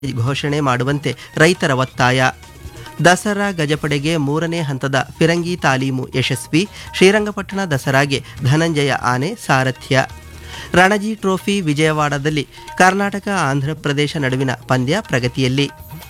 ಘೋಷಣೆ ಮಾಡುವಂತೆ ರೈತರ ಒತ್ತಾಯ ದಸರಾ ಗಜಪಡೆಗೆ ಮೂರನೇ ಹಂತದ ಫಿರಂಗಿ ತಾಲೀಮು ಯಶಸ್ವಿ ಶ್ರೀರಂಗಪಟ್ಟಣ ದಸರಾಗೆ ಧನಂಜಯ ಆನೆ ಸಾರಥ್ಯ ರಣಜಿ ಟ್ರೋಫಿ ವಿಜಯವಾಡದಲ್ಲಿ ಕರ್ನಾಟಕ ಆಂಧ್ರಪ್ರದೇಶ ನಡುವಿನ ಪಂದ್ಯ ಪ್ರಗತಿಯಲ್ಲಿ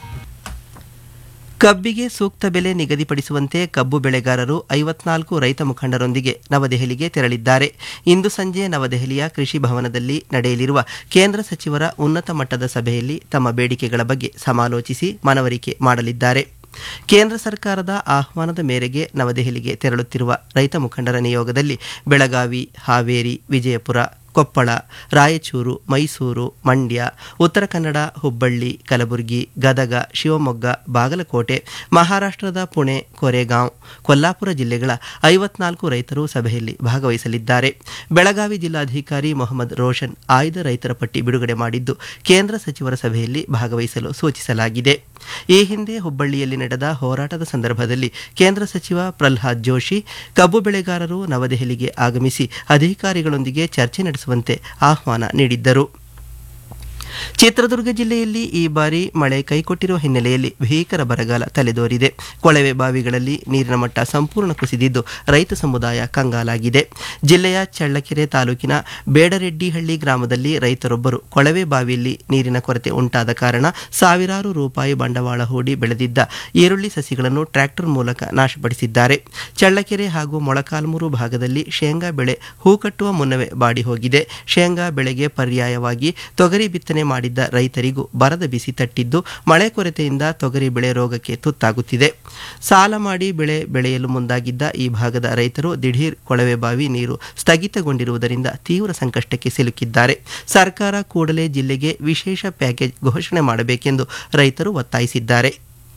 ಕಬ್ಬಿಗೆ ಸೂಕ್ತ ಬೆಲೆ ನಿಗದಿಪಡಿಸುವಂತೆ ಕಬ್ಬು ಬೆಳೆಗಾರರು ಐವತ್ನಾಲ್ಕು ರೈತ ಮುಖಂಡರೊಂದಿಗೆ ನವದೆಹಲಿಗೆ ತೆರಳಿದ್ದಾರೆ ಇಂದು ಸಂಜೆ ನವದೆಹಲಿಯ ಕೃಷಿ ಭವನದಲ್ಲಿ ನಡೆಯಲಿರುವ ಕೇಂದ್ರ ಸಚಿವರ ಉನ್ನತ ಮಟ್ಟದ ಸಭೆಯಲ್ಲಿ ತಮ್ಮ ಬೇಡಿಕೆಗಳ ಬಗ್ಗೆ ಸಮಾಲೋಚಿಸಿ ಮನವರಿಕೆ ಮಾಡಲಿದ್ದಾರೆ ಕೇಂದ್ರ ಸರ್ಕಾರದ ಆಹ್ವಾನದ ಮೇರೆಗೆ ನವದೆಹಲಿಗೆ ತೆರಳುತ್ತಿರುವ ರೈತ ಮುಖಂಡರ ನಿಯೋಗದಲ್ಲಿ ಬೆಳಗಾವಿ ಹಾವೇರಿ ವಿಜಯಪುರ ಕೊಪ್ಪಳ ರಾಯಚೂರು ಮೈಸೂರು ಮಂಡ್ಯ ಉತ್ತರ ಕನ್ನಡ ಹುಬ್ಬಳ್ಳಿ ಕಲಬುರಗಿ ಗದಗ ಶಿವಮೊಗ್ಗ ಬಾಗಲಕೋಟೆ ಮಹಾರಾಷ್ಟ್ರದ ಪುಣೆ ಕೊರೆಗಾಂವ್ ಕೊಲ್ಲಾಪುರ ಜಿಲ್ಲೆಗಳ ಐವತ್ನಾಲ್ಕು ರೈತರು ಸಭೆಯಲ್ಲಿ ಭಾಗವಹಿಸಲಿದ್ದಾರೆ ಬೆಳಗಾವಿ ಜಿಲ್ಲಾಧಿಕಾರಿ ಮೊಹಮ್ಮದ್ ರೋಷನ್ ಆಯ್ದ ರೈತರ ಪಟ್ಟಿ ಬಿಡುಗಡೆ ಮಾಡಿದ್ದು ಕೇಂದ್ರ ಸಚಿವರ ಸಭೆಯಲ್ಲಿ ಭಾಗವಹಿಸಲು ಸೂಚಿಸಲಾಗಿದೆ ಈ ಹಿಂದೆ ಹುಬ್ಬಳ್ಳಿಯಲ್ಲಿ ನಡೆದ ಹೋರಾಟದ ಸಂದರ್ಭದಲ್ಲಿ ಕೇಂದ್ರ ಸಚಿವ ಪ್ರಲ್ಹಾದ್ ಜೋಶಿ ಕಬ್ಬು ಬೆಳೆಗಾರರು ನವದೆಹಲಿಗೆ ಆಗಮಿಸಿ ಅಧಿಕಾರಿಗಳೊಂದಿಗೆ ಚರ್ಚೆ ನಡೆಸುವಂತೆ ಆಹ್ವಾನ ನೀಡಿದ್ದರು ಚಿತ್ರದುರ್ಗ ಜಿಲ್ಲೆಯಲ್ಲಿ ಈ ಬಾರಿ ಮಳೆ ಕೈಕೊಟ್ಟಿರುವ ಹಿನ್ನೆಲೆಯಲ್ಲಿ ಭೀಕರ ಬರಗಾಲ ತಲೆದೋರಿದೆ ಕೊಳವೆ ಬಾವಿಗಳಲ್ಲಿ ನೀರಿನ ಮಟ್ಟ ಸಂಪೂರ್ಣ ಕುಸಿದಿದ್ದು ರೈತ ಸಮುದಾಯ ಕಂಗಾಲಾಗಿದೆ ಜಿಲ್ಲೆಯ ಚಳ್ಳಕೆರೆ ತಾಲೂಕಿನ ಬೇಡರೆಡ್ಡಿಹಳ್ಳಿ ಗ್ರಾಮದಲ್ಲಿ ರೈತರೊಬ್ಬರು ಕೊಳವೆ ಬಾವಿಯಲ್ಲಿ ನೀರಿನ ಕೊರತೆ ಉಂಟಾದ ಕಾರಣ ಸಾವಿರಾರು ರೂಪಾಯಿ ಬಂಡವಾಳ ಹೂಡಿ ಬೆಳೆದಿದ್ದ ಈರುಳ್ಳಿ ಸಸಿಗಳನ್ನು ಟ್ರ್ಯಾಕ್ಟರ್ ಮೂಲಕ ನಾಶಪಡಿಸಿದ್ದಾರೆ ಚಳ್ಳಕೆರೆ ಹಾಗೂ ಮೊಳಕಾಲ್ಮೂರು ಭಾಗದಲ್ಲಿ ಶೇಂಗಾ ಬೆಳೆ ಹೂ ಕಟ್ಟುವ ಮುನ್ನವೇ ಬಾಡಿ ಹೋಗಿದೆ ಶೇಂಗಾ ಬೆಳೆಗೆ ಪರ್ಯಾಯವಾಗಿ ತೊಗರಿ ಬಿತ್ತನೆ ಮಾಡಿದ್ದ ರೈತರಿಗೂ ಬರದ ಬಿಸಿ ತಟ್ಟಿದ್ದು ಮಳೆ ಕೊರತೆಯಿಂದ ತೊಗರಿ ಬೆಳೆ ರೋಗಕ್ಕೆ ತುತ್ತಾಗುತ್ತಿದೆ ಸಾಲ ಮಾಡಿ ಬೆಳೆ ಬೆಳೆಯಲು ಮುಂದಾಗಿದ್ದ ಈ ಭಾಗದ ರೈತರು ದಿಢೀರ್ ಕೊಳವೆ ಬಾವಿ ನೀರು ಸ್ಥಗಿತಗೊಂಡಿರುವುದರಿಂದ ತೀವ್ರ ಸಂಕಷ್ಟಕ್ಕೆ ಸಿಲುಕಿದ್ದಾರೆ ಸರ್ಕಾರ ಕೂಡಲೇ ಜಿಲ್ಲೆಗೆ ವಿಶೇಷ ಪ್ಯಾಕೇಜ್ ಘೋಷಣೆ ಮಾಡಬೇಕೆಂದು ರೈತರು ಒತ್ತಾಯಿಸಿದ್ದಾರೆ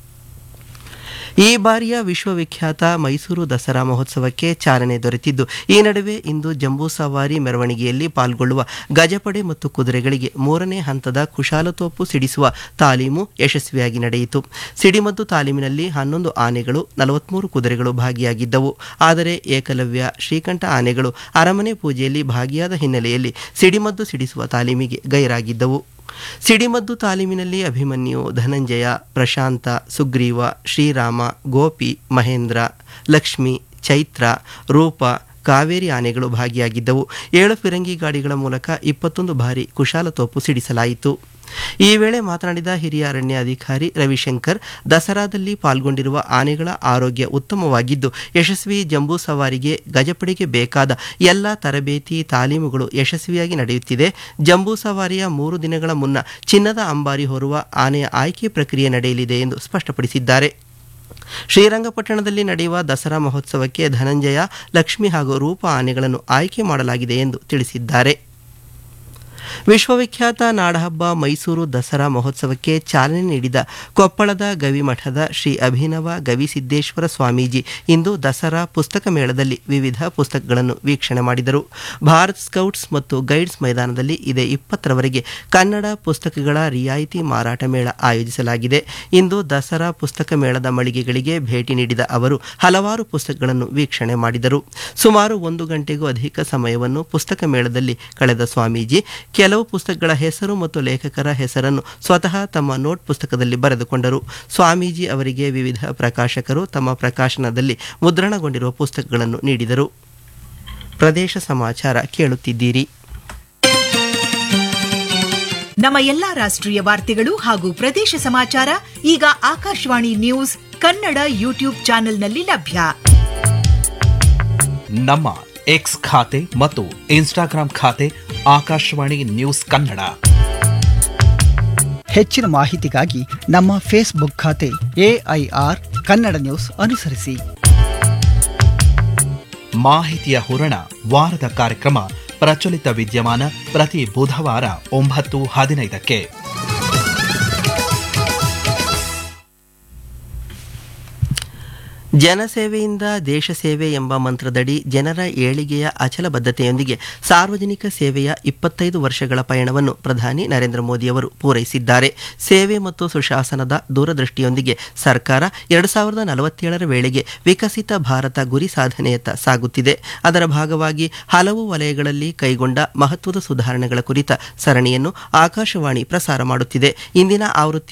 ಈ ಬಾರಿಯ ವಿಶ್ವವಿಖ್ಯಾತ ಮೈಸೂರು ದಸರಾ ಮಹೋತ್ಸವಕ್ಕೆ ಚಾಲನೆ ದೊರೆತಿದ್ದು ಈ ನಡುವೆ ಇಂದು ಜಂಬೂ ಸವಾರಿ ಮೆರವಣಿಗೆಯಲ್ಲಿ ಪಾಲ್ಗೊಳ್ಳುವ ಗಜಪಡೆ ಮತ್ತು ಕುದುರೆಗಳಿಗೆ ಮೂರನೇ ಹಂತದ ಕುಶಾಲತೋಪು ಸಿಡಿಸುವ ತಾಲೀಮು ಯಶಸ್ವಿಯಾಗಿ ನಡೆಯಿತು ಸಿಡಿಮದ್ದು ತಾಲೀಮಿನಲ್ಲಿ ಹನ್ನೊಂದು ಆನೆಗಳು ನಲವತ್ಮೂರು ಕುದುರೆಗಳು ಭಾಗಿಯಾಗಿದ್ದವು ಆದರೆ ಏಕಲವ್ಯ ಶ್ರೀಕಂಠ ಆನೆಗಳು ಅರಮನೆ ಪೂಜೆಯಲ್ಲಿ ಭಾಗಿಯಾದ ಹಿನ್ನೆಲೆಯಲ್ಲಿ ಸಿಡಿಮದ್ದು ಸಿಡಿಸುವ ತಾಲೀಮಿಗೆ ಗೈರಾಗಿದ್ದವು ಸಿಡಿಮದ್ದು ತಾಲೀಮಿನಲ್ಲಿ ಅಭಿಮನ್ಯು ಧನಂಜಯ ಪ್ರಶಾಂತ ಸುಗ್ರೀವ ಶ್ರೀರಾಮ ಗೋಪಿ ಮಹೇಂದ್ರ ಲಕ್ಷ್ಮಿ ಚೈತ್ರ ರೂಪ ಕಾವೇರಿ ಆನೆಗಳು ಭಾಗಿಯಾಗಿದ್ದವು ಏಳು ಫಿರಂಗಿ ಗಾಡಿಗಳ ಮೂಲಕ ಇಪ್ಪತ್ತೊಂದು ಬಾರಿ ಕುಶಾಲತೋಪು ಸಿಡಿಸಲಾಯಿತು ಈ ವೇಳೆ ಮಾತನಾಡಿದ ಹಿರಿಯ ಅರಣ್ಯಾಧಿಕಾರಿ ರವಿಶಂಕರ್ ದಸರಾದಲ್ಲಿ ಪಾಲ್ಗೊಂಡಿರುವ ಆನೆಗಳ ಆರೋಗ್ಯ ಉತ್ತಮವಾಗಿದ್ದು ಯಶಸ್ವಿ ಜಂಬೂ ಸವಾರಿಗೆ ಗಜಪಡೆಗೆ ಬೇಕಾದ ಎಲ್ಲ ತರಬೇತಿ ತಾಲೀಮುಗಳು ಯಶಸ್ವಿಯಾಗಿ ನಡೆಯುತ್ತಿದೆ ಜಂಬೂ ಸವಾರಿಯ ಮೂರು ದಿನಗಳ ಮುನ್ನ ಚಿನ್ನದ ಅಂಬಾರಿ ಹೊರುವ ಆನೆಯ ಆಯ್ಕೆ ಪ್ರಕ್ರಿಯೆ ನಡೆಯಲಿದೆ ಎಂದು ಸ್ಪಷ್ಟಪಡಿಸಿದ್ದಾರೆ ಶ್ರೀರಂಗಪಟ್ಟಣದಲ್ಲಿ ನಡೆಯುವ ದಸರಾ ಮಹೋತ್ಸವಕ್ಕೆ ಧನಂಜಯ ಲಕ್ಷ್ಮಿ ಹಾಗೂ ರೂಪ ಆನೆಗಳನ್ನು ಆಯ್ಕೆ ಮಾಡಲಾಗಿದೆ ಎಂದು ತಿಳಿಸಿದ್ದಾರೆ ವಿಶ್ವವಿಖ್ಯಾತ ನಾಡಹಬ್ಬ ಮೈಸೂರು ದಸರಾ ಮಹೋತ್ಸವಕ್ಕೆ ಚಾಲನೆ ನೀಡಿದ ಕೊಪ್ಪಳದ ಗವಿಮಠದ ಶ್ರೀ ಅಭಿನವ ಗವಿಸಿದ್ದೇಶ್ವರ ಸ್ವಾಮೀಜಿ ಇಂದು ದಸರಾ ಪುಸ್ತಕ ಮೇಳದಲ್ಲಿ ವಿವಿಧ ಪುಸ್ತಕಗಳನ್ನು ವೀಕ್ಷಣೆ ಮಾಡಿದರು ಭಾರತ್ ಸ್ಕೌಟ್ಸ್ ಮತ್ತು ಗೈಡ್ಸ್ ಮೈದಾನದಲ್ಲಿ ಇದೇ ಇಪ್ಪತ್ತರವರೆಗೆ ಕನ್ನಡ ಪುಸ್ತಕಗಳ ರಿಯಾಯಿತಿ ಮಾರಾಟ ಮೇಳ ಆಯೋಜಿಸಲಾಗಿದೆ ಇಂದು ದಸರಾ ಪುಸ್ತಕ ಮೇಳದ ಮಳಿಗೆಗಳಿಗೆ ಭೇಟಿ ನೀಡಿದ ಅವರು ಹಲವಾರು ಪುಸ್ತಕಗಳನ್ನು ವೀಕ್ಷಣೆ ಮಾಡಿದರು ಸುಮಾರು ಒಂದು ಗಂಟೆಗೂ ಅಧಿಕ ಸಮಯವನ್ನು ಪುಸ್ತಕ ಮೇಳದಲ್ಲಿ ಕಳೆದ ಸ್ವಾಮೀಜಿ ಕೆಲವು ಪುಸ್ತಕಗಳ ಹೆಸರು ಮತ್ತು ಲೇಖಕರ ಹೆಸರನ್ನು ಸ್ವತಃ ತಮ್ಮ ನೋಟ್ ಪುಸ್ತಕದಲ್ಲಿ ಬರೆದುಕೊಂಡರು ಸ್ವಾಮೀಜಿ ಅವರಿಗೆ ವಿವಿಧ ಪ್ರಕಾಶಕರು ತಮ್ಮ ಪ್ರಕಾಶನದಲ್ಲಿ ಮುದ್ರಣಗೊಂಡಿರುವ ಪುಸ್ತಕಗಳನ್ನು ನೀಡಿದರು ಪ್ರದೇಶ ಸಮಾಚಾರ ಕೇಳುತ್ತಿದ್ದೀರಿ ನಮ್ಮ ಎಲ್ಲಾ ರಾಷ್ಟ್ರೀಯ ವಾರ್ತೆಗಳು ಹಾಗೂ ಪ್ರದೇಶ ಸಮಾಚಾರ ಈಗ ಆಕಾಶವಾಣಿ ನ್ಯೂಸ್ ಕನ್ನಡ ಯೂಟ್ಯೂಬ್ ಚಾನೆಲ್ನಲ್ಲಿ ಲಭ್ಯ ನಮ್ಮ ಎಕ್ಸ್ ಖಾತೆ ಮತ್ತು ಇನ್ಸ್ಟಾಗ್ರಾಂ ಖಾತೆ ಆಕಾಶವಾಣಿ ನ್ಯೂಸ್ ಕನ್ನಡ ಹೆಚ್ಚಿನ ಮಾಹಿತಿಗಾಗಿ ನಮ್ಮ ಫೇಸ್ಬುಕ್ ಖಾತೆ ಎಐಆರ್ ಕನ್ನಡ ನ್ಯೂಸ್ ಅನುಸರಿಸಿ ಮಾಹಿತಿಯ ಹೂರಣ ವಾರದ ಕಾರ್ಯಕ್ರಮ ಪ್ರಚಲಿತ ವಿದ್ಯಮಾನ ಪ್ರತಿ ಬುಧವಾರ ಒಂಬತ್ತು ಹದಿನೈದಕ್ಕೆ ಜನಸೇವೆಯಿಂದ ದೇಶ ಸೇವೆ ಎಂಬ ಮಂತ್ರದಡಿ ಜನರ ಏಳಿಗೆಯ ಅಚಲ ಬದ್ಧತೆಯೊಂದಿಗೆ ಸಾರ್ವಜನಿಕ ಸೇವೆಯ ಇಪ್ಪತ್ತೈದು ವರ್ಷಗಳ ಪಯಣವನ್ನು ಪ್ರಧಾನಿ ನರೇಂದ್ರ ಮೋದಿಯವರು ಪೂರೈಸಿದ್ದಾರೆ ಸೇವೆ ಮತ್ತು ಸುಶಾಸನದ ದೂರದೃಷ್ಟಿಯೊಂದಿಗೆ ಸರ್ಕಾರ ಎರಡು ಸಾವಿರದ ನಲವತ್ತೇಳರ ವೇಳೆಗೆ ವಿಕಸಿತ ಭಾರತ ಗುರಿ ಸಾಧನೆಯತ್ತ ಸಾಗುತ್ತಿದೆ ಅದರ ಭಾಗವಾಗಿ ಹಲವು ವಲಯಗಳಲ್ಲಿ ಕೈಗೊಂಡ ಮಹತ್ವದ ಸುಧಾರಣೆಗಳ ಕುರಿತ ಸರಣಿಯನ್ನು ಆಕಾಶವಾಣಿ ಪ್ರಸಾರ ಮಾಡುತ್ತಿದೆ ಇಂದಿನ ಆವೃತ್ತಿ